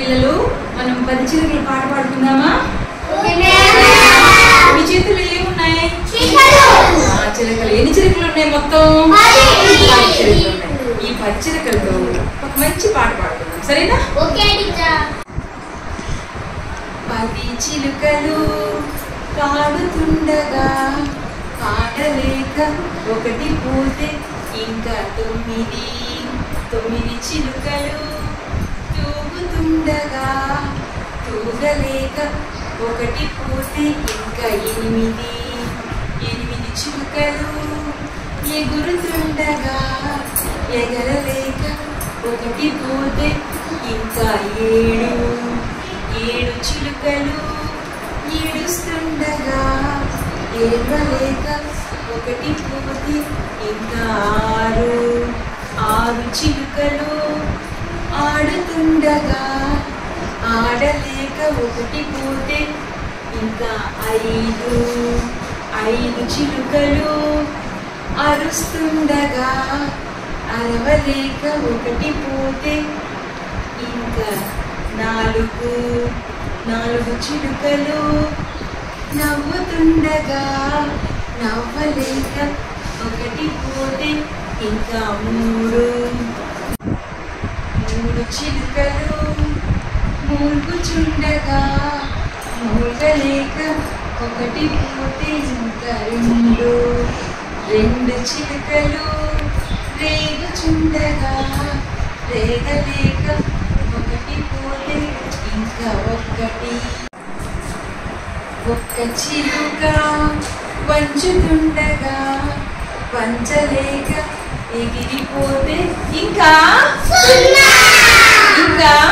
పిల్లలు మనం పది చిలుకలు పాట పాడుకుందామా మీ చేతుల్లో ఏమున్నాయి ఆ, చిలుకలు ఎన్ని చిలుకలు ఉన్నాయి మొత్తం పది. పది చిలుకలు ఉన్నాయి. ఈ పది చిలుకలతో ఒక మంచి పాట పాడుకుందాం సరేనా ఓకే టీచర్ పది చిలుకలు పాడుతుండగా పాడలేక ఒకటి పోతే ఇంకా తొమ్మిది తొమ్మిది చిలుకలు తూగుతుండగా తూగలేక ఒకటి పోతే ఇంకా ఎనిమిది ఎనిమిది చిలుకలు ఎగురుతుండగా ఎగరలేక ఒకటి పోతే ఇంకా ఏడు ఏడు చిలుకలు ఏడుస్తుండగా ఏడవలేక ఒకటి పోతే ఇంకా ఆరు ఆరు చిలుకలు ఆడుతుండగా ఆడలేక ఒకటి పోతే ఇంకా ఐదు ఐదు చిలుకలు అరుస్తుండగా అరవలేక ఒకటి పోతే ఇంకా నాలుగు నాలుగు చిలుకలు నవ్వుతుండగా నవ్వలేక ఒకటి పోతే ఇంకా మూడు మూడు చిలుకలు మూలుగుచుండగా మూలగలేక ఒకటి పోతే ఇంకా రెండు రెండు చిలుకలు రేగుచుండగా రేగలేక ఒకటి పోతే ఇంకా ఒక్కటి ఒక్క చిలుక వంచుతుండగా వంచలేక ఎగిరిపోతే ఇంకా ఇంకా